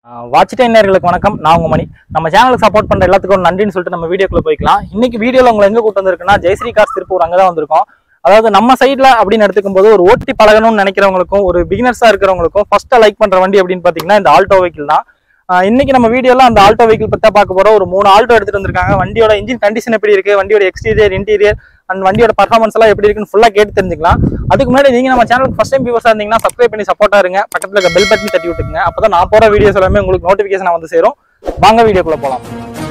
Watch நேயர்களுக்கு வணக்கம் நான் உங்க மணி நம்ம சேனலுக்கு சப்போர்ட் பண்ற எல்லாத்துக்கும் ஒரு நன்றின்னு சொல்லிட்டு நம்ம வீடியோக்குள்ள போய்க்கலாம் இன்னைக்கு வீடியோல உங்களை எங்க கூட்டு வந்திருக்குன்னா ஜெயஸ்ரீ கார்ஸ் திருப்பூர் அங்கதான் வந்திருக்கோம் அதாவது நம்ம சைட்ல அப்படின்னு எடுத்துக்கும் போது ஒரு ஓட்டி பழகணும்னு நினைக்கிறவங்களுக்கும் ஒரு பிகினர்ஸா இருக்கிறவங்களுக்கும் ஃபர்ஸ்ட் லைக் பண்ற வண்டி அப்படின்னு பாத்தீங்கன்னா இந்த ஆல்டோ வெஹிக்கிள் தான் ஆஹ் இன்னைக்கு நம்ம வீடியோல அந்த ஆல்டோ வெஹிக்கிள் பத்தி தான் பார்க்க போறோம் ஒரு மூணு ஆல்டோ எடுத்துட்டு வந்திருக்காங்க வண்டியோட இன்ஜின் கண்டிஷன் எப்படி இருக்கு வண்டியோட எக்ஸ்டீரியர் இன்டீரியர் அண்ட் வண்டியோட பர்ஃபார்மன்ஸ் எல்லாம் எப்படி இருக்குன்னு ஃபுல்லா கேட்டு தெரிஞ்சுக்கலாம் அதுக்கு முன்னாடி நீங்க நம்ம சேனலுக்கு ஃபர்ஸ்ட் டைம் வியூவர்ஸா இருந்தீங்கன்னா சப்ஸ்கிரைப் பண்ணி சப்போர்ட்டா இருங்க பக்கத்துல இருக்க பெல் பட்டன் தட்டி விட்டுருங்க அப்பதான் நான் போற வீடியோஸ் எல்லாமே உங்களுக்கு நோட்டிபிகேஷன் வந்து சேரும் வாங்க வீடியோக்குள்ள போலாம்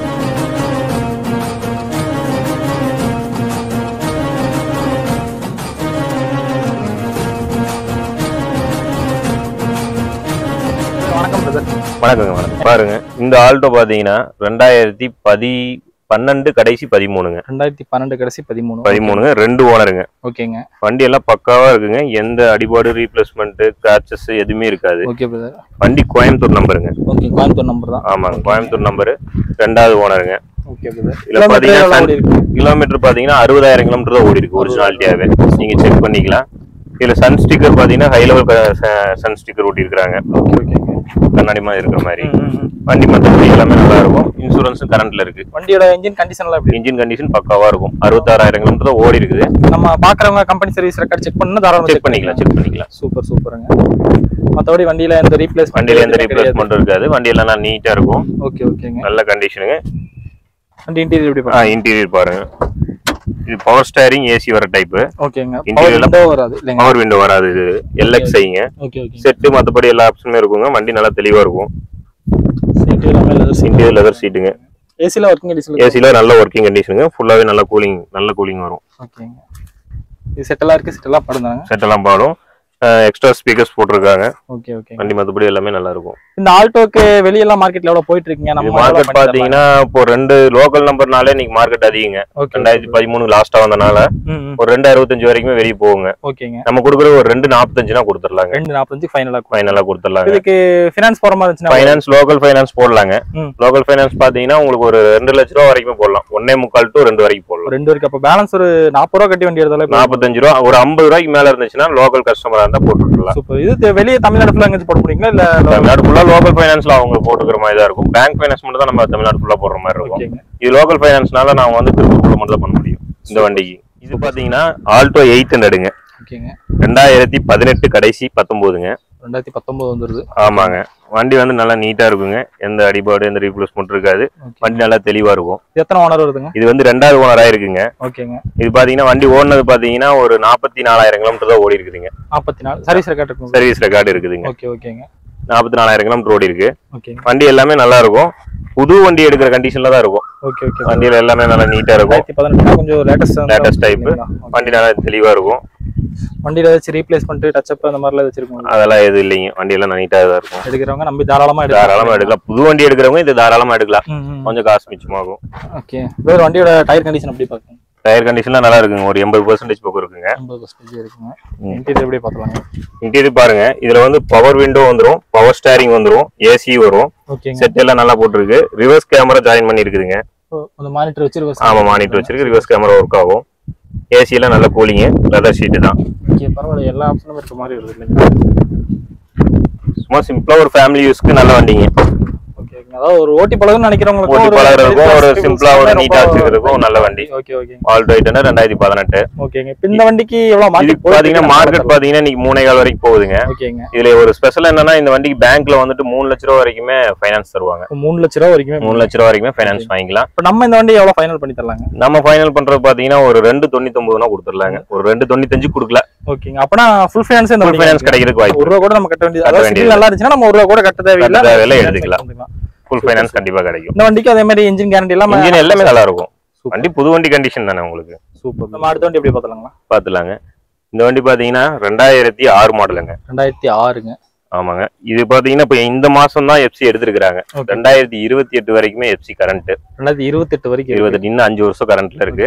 வணக்கம் பிரதர் வணக்கங்க வணக்கம் பாருங்க இந்த ஆல்டோ பாத்தீங்கன்னா ரெண்டாயிரத்தி பதி பன்னெண்டு கடைசி பதிமூணுங்க ரெண்டாயிரத்தி பன்னெண்டு கடைசி பதிமூணு பதிமூணுங்க ரெண்டு ஓனருங்க ஓகேங்க வண்டி எல்லாம் பக்காவா இருக்குங்க எந்த அடிபாடு ரீப்ளேஸ்மெண்ட் கிராச்சஸ் எதுவுமே இருக்காது ஓகே பிரதர் வண்டி கோயம்புத்தூர் நம்பருங்க ஓகே கோயம்புத்தூர் நம்பர் தான் ஆமாங்க கோயம்புத்தூர் நம்பரு ரெண்டாவது ஓனருங்க ஓகே பிரதர் இதுல பாத்தீங்கன்னா கிலோமீட்டர் பாத்தீங்கன்னா அறுபதாயிரம் கிலோமீட்டர் தான் ஓடி இருக்கு ஒரிஜினாலிட்டியாவே நீங்க செக் பண்ணிக்கலாம் இதுல சன் ஸ்டிக்கர் பாத்தீங்கன்னா ஹை லெவல் சன் ஸ்டிக்கர் ஓட்டி இருக்காங்க ஓகே ஓகேங்க கண்ணாடி மாதிரி இருக்கிற மாதிரி ம், ம், ம். வண்டி மற்றபடி எல்லாமே நல்லா இருக்கும் இன்சூரன்ஸும் கரண்ட்ல இருக்கு வண்டியோட இன்ஜின் கண்டிஷன்லாம் எப்படி இன்ஜின் கண்டிஷன் பக்காவா இருக்கும் அறுபத்தாறாயிரம் கிலோமீட்டர் தான் ஓடி இருக்குது நம்ம பாக்குறவங்க கம்பெனி சர்வீஸ் ரெக்கார்ட் செக் பண்ணா தாராளமா செக் பண்ணிக்கலாம் செக் பண்ணிக்கலாம் சூப்பர் சூப்பருங்க மத்தபடி வண்டியில எந்த ரீப்ளேஸ் வண்டியில எந்த ரீப்ளேஸ்மெண்ட்டும் இருக்காது வண்டி எல்லாம் நல்லா நீட்டா இருக்கும் ஓகே ஓகேங்க நல்ல கண்டிஷனுங்க வண்டி இன்டீரியர் எப்படி ஆ இன்டீரியர் பாருங்க இது பவர் ஸ்டேரிங் ஏசி வர டைப் ஓகேங்க Interior பவர் எல்லாம் விண்டோ வராது இல்லைங்க பவர் விண்டோ வராது இது எல்எக்ஸ்ஐங்க ஓகே ஓகே செட்டு மற்றபடி எல்லா ஆப்ஷனுமே இருக்குங்க வண்டி நல்லா தெளிவா இருக்கும் சீட் எல்லாமே லெதர் சீட் இன்டீரியர் லெதர் சீட்டுங்க ஏசில ஒர்க்கிங் கண்டிஷன் ஏசில நல்ல ஒர்க்கிங் கண்டிஷனுங்க ஃபுல்லாவே நல்ல கூலிங் நல்ல கூலிங் வரும் ஓகேங்க இது செட்டெல்லாம் இருக்கு செட்டெல்லாம் படுந்தாங்க செட் எல்லாம் பாடும் எக்ஸ்ட்ரா ஸ்பீக்கர்ஸ் போட்டிருக்காங்க ஓகே ஓகே வண்டி மற்றபடி எல்லாமே நல்லா இருக்கும் இந்த ஆல்டோக்கு வெளியெல்லாம் மார்க்கெட்ல எவ்வளவு போயிட்டு இருக்கீங்க இது நம்ம மார்க்கெட் பாத்தீங்கன்னா இப்போ ரெண்டு லோக்கல் நம்பர்னாலே இன்னைக்கு மார்க்கெட் அதிகங்க ஓகே ரெண்டாயிரத்தி பதிமூணு லாஸ்டா வந்தனால ஒரு ரெண்டு அறுபத்தஞ்சு வரைக்குமே வெளியே போகுங்க ஓகேங்க நம்ம கொடுக்குற ஒரு ரெண்டு நாற்பத்தஞ்சுனா கொடுத்துடலாங்க ரெண்டு நாற்பத்தஞ்சு ஃபைனலா ஃபைனலா கொடுத்துடலாங்க இதுக்கு ஃபினான்ஸ் போற மாதிரி இருந்துச்சுன்னா ஃபைனான்ஸ் லோக்கல் ஃபைனான்ஸ் போடலாங்க ம். லோக்கல் ஃபைனான்ஸ் பாத்தீங்கன்னா உங்களுக்கு ஒரு ரெண்டு லட்ச ரூபா வரைக்கும் போடலாம் ஒன்னே முக்கால் டு ரெண்டு வரைக்கும் போடலாம் ரெண்டு வரைக்கும் அப்ப பேலன்ஸ் ஒரு நாற்பது ரூபா கட்டி வண்டி எடுத்தாலே போதும். நாற்பத்தஞ்சு ரூபா ஒரு ஐம்பது ரூபாய்க்கு மேல இருந்துச்சுன்னா லோக்கல் கஸ்டமரா இருந்தா போட்டு விட்டுலாம் சூப்பர் இது தெ- வெளியே தமிழ்நாடு ஃபுல்லா எங்கேயும் போட போறீங்களா இல்ல தமிழ்நாடு ஃபுல்லா லோக்கல் ஃபைனான்ஸ்ல அவங்க போட்டுக்கிற மாதிரி தான் இருக்கும் பேங்க் ஃபைனான்ஸ் மட்டும் தான் நம்ம தமிழ்நாடு ஃபுல்லா போடுற மாதிரி இருக்கும் ஓகேங்க இது லோக்கல் ஃபைனான்ஸ்னால நான் வந்து திருப்பூர்ல மட்டும் தான் பண்ண முடியும் இந்த வண்டிக்கு இது பாத்தீங்கன்னா ஆல்டோ எயிட் ஹண்ட்ரடுங்க ஓகேங்க ரெண்டாயிரத்தி பதினெட்டு கடைசி பத்தொன்பதுங்க ரெண்டாயிரத்தி பத்தொன்பது வந்துருது ஆமாங்க வண்டி வந்து நல்லா நீட்டா இருக்குங்க எந்த அடிபாடு எந்த ரீப்ளேஸ்மெண்ட் இருக்காது ஓகே வண்டி நல்லா தெளிவா இருக்கும் இது எத்தனை ஓனர் வருதுங்க இது வந்து ரெண்டாவது ஓனரா இருக்குங்க ஓகேங்க இது பாத்தீங்கன்னா வண்டி ஓடுனது பாத்தீங்கன்னா ஒரு நாற்பத்தி நாலாயிரம் கிலோமீட்டர் தான் ஓடி இருக்குதுங்க நாற்பத்தி நாலு சர்வீஸ் ரெக்கார்ட் இருக்கும் சர்வீஸ் ரெக்கார்டு இருக்குதுங்க ஓகே ஓகேங்க நாற்பத்தி நாலாயிரம் கிலோமீட்டர் ஓடி இருக்கு ஓகேங்க வண்டி எல்லாமே நல்லா இருக்கும் புது வண்டி எடுக்கிற கண்டிஷன்ல தான் இருக்கும் ஓகே ஓகே வண்டியில எல்லாமே நல்லா நீட்டா இருக்கும் ரெண்டாயிரத்தி பதினெட்டுனா கொஞ்சம் லேட்டஸ்ட் Latest type. வண்டி நல்லா தெளிவா இருக்கும் வண்டியில ஏதாச்சும் ரீப்ளேஸ்மெண்ட் டச்சப் அந்த மாதிரிலாம் வச்சிருக்கோம் அதெல்லாம் எதுவும் இல்லைங்க வண்டி எல்லாம் நீட்டா தான் இருக்கும் எடுக்கிறவங்க நம்பி தாராளமா தாராளமா எடுக்கலாம் புது வண்டி எடுக்கிறவங்க இது தாராளமா எடுக்கலாம் எடுக்கலாம் கொஞ்சம் காசு மிச்சமாகும் ஓகே வேற வண்டியோட டயர் கண்டிஷன் எப்படி பாக்குங்க டயர் கண்டிஷன்லாம் நல்லா இருக்குங்க ஒரு எண்பது பர்சன்டேஜ் பக்கம் இருக்குங்க ஐம்பது பர்சன்டேஜ் இருக்குங்க ம். இன்டீரியர் எப்படி பார்த்துலாங்க இன்டீரியர் பாருங்க இதுல வந்து பவர் விண்டோ வந்துரும் பவர் ஸ்டேரிங் வந்துரும் ஏசி வரும் ஓகேங்க செட் எல்லாம் நல்லா போட்டிருக்கு ரிவர்ஸ் கேமரா ஜாயின் பண்ணி இருக்குதுங்க அந்த மானிட்டர் வச்சு reverse ஆமா மானிட்டர் வச்சிருக்கு ரிவர்ஸ் கேமரா ஒர்க் ஆகும் ஏசி எல்லாம் நல்ல கூலிங் லெதர் ஷீட் தான் ஓகே பரவாயில்ல எல்லா ஆப்ஷனும் இருக்க மாதிரி வருது இல்லைங்களா சும்மா சிம்பிளா ஒரு ஃபேமிலி யூஸ்க்கு நல்ல வண்டிங்க ஓகே ஓகே அதாவது ஒரு ஓட்டி பழகுன்னு நினைக்கிறவங்களுக்கு ஓட்டி பழகுறதுக்கும் ஒரு சிம்பிளா ஒரு நீட்டா வச்சுக்கிறதுக்கும் நல்ல வண்டி ஓகே ஓகே ஆல்டோ ஐட்டனா ரெண்டாயிரத்தி பதினெட்டு ஓகே இப்ப இந்த வண்டிக்கு எவ்வளவு இது மார்க்கெட் பாத்தீங்கன்னா மார்க்கெட் பாத்தீங்கன்னா இன்னைக்கு மூணே கால் வரைக்கும் போகுதுங்க ஓகேங்க இதுல ஒரு ஸ்பெஷல் என்னன்னா இந்த வண்டிக்கு பேங்க்ல வந்துட்டு மூணு லட்ச ரூபா வரைக்குமே ஃபைனான்ஸ் தருவாங்க இப்ப மூணு லட்ச ரூபா வரைக்குமே மூணு லட்ச ரூபா வரைக்குமே ஃபைனான்ஸ் வாங்கிக்கலாம் இப்ப நம்ம இந்த வண்டி எவ்வளவு ஃபைனல் பண்ணி தரலாங்க நம்ம ஃபைனல் பண்றது பாத்தீங்கன்னா ஒரு ரெண்டு தொண்ணூத்தொன்பதுனா கொடுத்துடலாங்க ஒரு ரெண்டு தொண்ணூத்தஞ்சு கொடுக்கல ஓகங்க அப்பனா ஃபுல் ஃபைனான்ஸ் இந்த ஃபுல் ஃபைனான்ஸ் கிடைக்கிறதுக்கு வாய்ப்பு ஒரு ரூபா கூட நம்ம கட்ட வேண்டியது கட்ட அதாவது வேண்டியது. சிவில் நல்லா இருந்துச்சுன்னா நம்ம ஒரு ரூபா கூட கட்ட தேவையில்லை கட்ட தேவையில்லை, finance எடுத்துக்கலாம். எடுத்துக்கலாம். ஃபுல் ஃபைனான்ஸ் கண்டிப்பா கிடைக்கும் இந்த வண்டிக்கு அதே மாதிரி இன்ஜின் கேரண்டி எல்லாம் இன்ஜின் எல்லாமே நல்லா இருக்கும் Super. வண்டி புது வண்டி கண்டிஷன் தானே உங்களுக்கு சூப்பர் நம்ம அடுத்த வண்டி எப்படி பார்த்தலாங்களா பாத்துலாங்க இந்த வண்டி பாத்தீங்கன்னா ரெண்டாயிரத்தி ஆறு மாடலுங்க ரெண்டாயிரத்தி ஆறுங்க ஆமாங்க இது பாத்தீங்கன்னா இப்ப இந்த மாசம் தான் எஃப்சி எடுத்திருக்காங்க ஓகே ரெண்டாயிரத்தி இருபத்தி எட்டு வரைக்குமே எஃப்சி கரண்ட் ரெண்டாயிரத்தி இருபத்தெட்டு வரைக்கும் இருபத்தெட்டு இன்னும் அஞ்சு வருஷம் கரண்ட்ல இருக்கு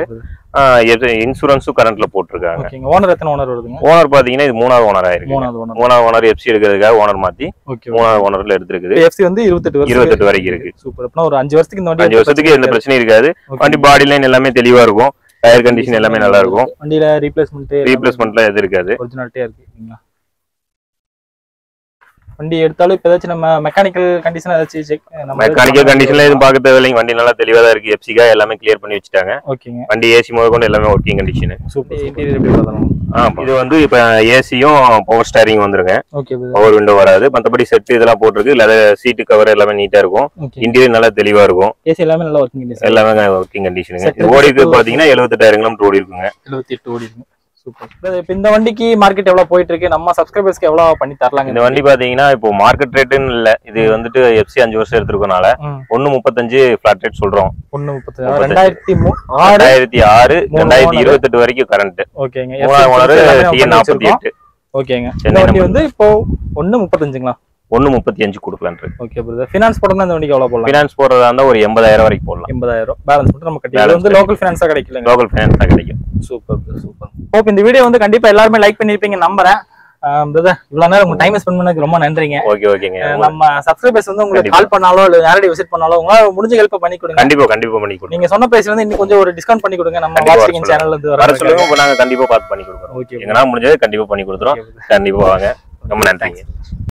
இன்சூரன்ஸும் கரண்ட்ல போட்டிருக்காங்க ஓகேங்க ஓனர் எத்தனை ஓனர் வருதுங்க ஓனர் பாத்தீங்கன்னா இது மூணாவது ஓனர் ஆயிருக்கு மூணாவது ஓனர் மூணாவது ஓனர் எஃப்சி எடுக்கிறதுக்காக ஓனர் மாத்தி ஓகே மூணாவது ஓனர்ல எடுத்திருக்குது எஃப்சி வந்து இருபத்தெட்டு வருஷம் இருபத்தெட்டு வரைக்கும் இருக்கு சூப்பர் அப்படின்னா ஒரு அஞ்சு வருஷத்துக்கு இந்த வண்டி அஞ்சு வருஷத்துக்கு எந்த பிரச்சனையும் இருக்காது வண்டி பாடி லைன் எல்லாமே தெளிவா இருக்கும் டயர் கண்டிஷன் எல்லாமே நல்லா இருக்கும் வண்டியில ரீப்ளேஸ்மெண்ட் ரீப்ளேஸ்மெண்ட்லாம் எது இருக்காது ஒரிஜினாலிட்டியா இருக்கு சரிங்களா வண்டி எடுத்தாலும் இப்போ ஏதாச்சும் நம்ம மெக்கானிக்கல் கண்டிஷன் ஏதாச்சும் செக் நம்ம மெக்கானிக்கல் கண்டிஷன்ல எதுவும் பார்க்க தேவையில்லைங்க வண்டி நல்லா தெளிவா தான் இருக்கு எஃப்சிக்கா எல்லாமே கிளியர் பண்ணி வச்சுட்டாங்க ஓகேங்க வண்டி ஏசி முதல் கொண்டு எல்லாமே ஒர்க்கிங் கண்டிஷன் சூப்பர் இன்டீரியர் எப்படி பார்த்தோம் இது வந்து இப்ப ஏசியும் பவர் ஸ்டேரிங் வந்துருங்க ஓகே பிரதர் பவர் விண்டோ வராது மத்தபடி செட் இதெல்லாம் போட்டிருக்கு இல்ல சீட்டு கவர் எல்லாமே நீட்டா இருக்கும் ஓகே இன்டீரியர் நல்லா தெளிவா இருக்கும் ஏசி எல்லாமே நல்லா ஒர்க்கிங் கண்டிஷன் எல்லாமே ஒர்க்கிங் கண்டிஷனுங்க Set இது ஓடி இருக்கு பாத்தீங்கன்னா எழுபத்தெட்டாயிரம் கிலோமீட்டர் ஓடி இருக்குங்க எழுபத்தி எட்டு ஓடி இருக்கு சூப்பர் இப்போ இந்த வண்டிக்கு மார்க்கெட் எவ்வளவு போயிட்டு இருக்கு நம்ம சப்ஸ்கிரைபர்ஸ்க்கு எவ்வளவு பண்ணி தரலாங்க இந்த வண்டி பாத்தீங்கன்னா இப்போ மார்க்கெட் ரேட்டுன்னு இல்ல இது வந்துட்டு எஃப்சி அஞ்சு வருஷம் எடுத்திருக்கனால ம். ஒன்னு முப்பத்தஞ்சு ஃபிளாட் ரேட் சொல்றோம் ஒண்ணு முப்பத்தி முப்பத்தஞ்சு. ரெண்டாயிரத்தி மூ- ஆறு ரெண்டாயிரத்தி ஆறு மூணு ரெண்டாயிரத்தி owner. இருபத்தெட்டு வரைக்கும் கரண்ட் ஓகேங்க மூணாவது ஓனர் எல்லாமே நம்ம டிஎன் பண்ணி நாற்பத்தி வச்சிருக்கோம். எட்டு ஓகேங்க இந்த சென்னை வண்டி number. வந்து இப்போ ஒண்ணு முப்பத்தஞ்சுங்களா ஒன்னு முப்பத்தி அஞ்சு கொடுக்கலான் இருக்கு ஓகே பிரதர் ஃபினான்ஸ் போடணும்னா இந்த வண்டிக்கு எவ்வளவு போடலாம் பினான்ஸ் போடுறதா இருந்தா ஒரு எண்பதாயிரம் வரைக்கும் போடலாம் எண்பதாயிரம் பேலன்ஸ் மட்டும் நம்ம கட்டி அது Balance வந்து லோக்கல் ஃபினான்ஸா கிடைக்கலங்க லோக்கல் ஃபைனான்ஸ் தான் கிடைக்கும் சூப்பர் சூப்பர் ஹோப் இந்த வீடியோ வந்து கண்டிப்பா எல்லாருமே லைக் பண்ணிருப்பீங்க நம்புறேன் பிரதர் இவ்வளவு நேரம் உங்க டைம் ஸ்பெண்ட் பண்ணதுக்கு ரொம்ப நன்றிங்க ஓகே ஓகேங்க அஹ் நம்ம சப்ஸ்கிரைபர்ஸ் வந்து உங்களுக்கு கண்டிப்பா. கால் பண்ணாலோ இல்ல நேரடி விசிட் பண்ணாலோ உங்களால முடிஞ்ச ஹெல்ப் பண்ணி கொடுங்க கண்டிப்பா கண்டிப்பா பண்ணி கொடுங்க நீங்க சொன்ன பிரைஸ்ல இருந்து இன்னும் கொஞ்சம் ஒரு டிஸ்கவுண்ட் பண்ணி கொடுங்க நம்ம கண்டிப்பா வாட்சிங் வர சேனல்ல இருந்து வர சொல்லுங்க இப்ப நாங்க கண்டிப்பா பார்த்து பண்ணி கொடுக்குறோம் ஓகே எங்கன்னா முடிஞ்சது கண்டிப்பா பண்ணி கொடுத்துறோம் கண்டிப்பா வாங்க ரொம்ப நன்றிங்க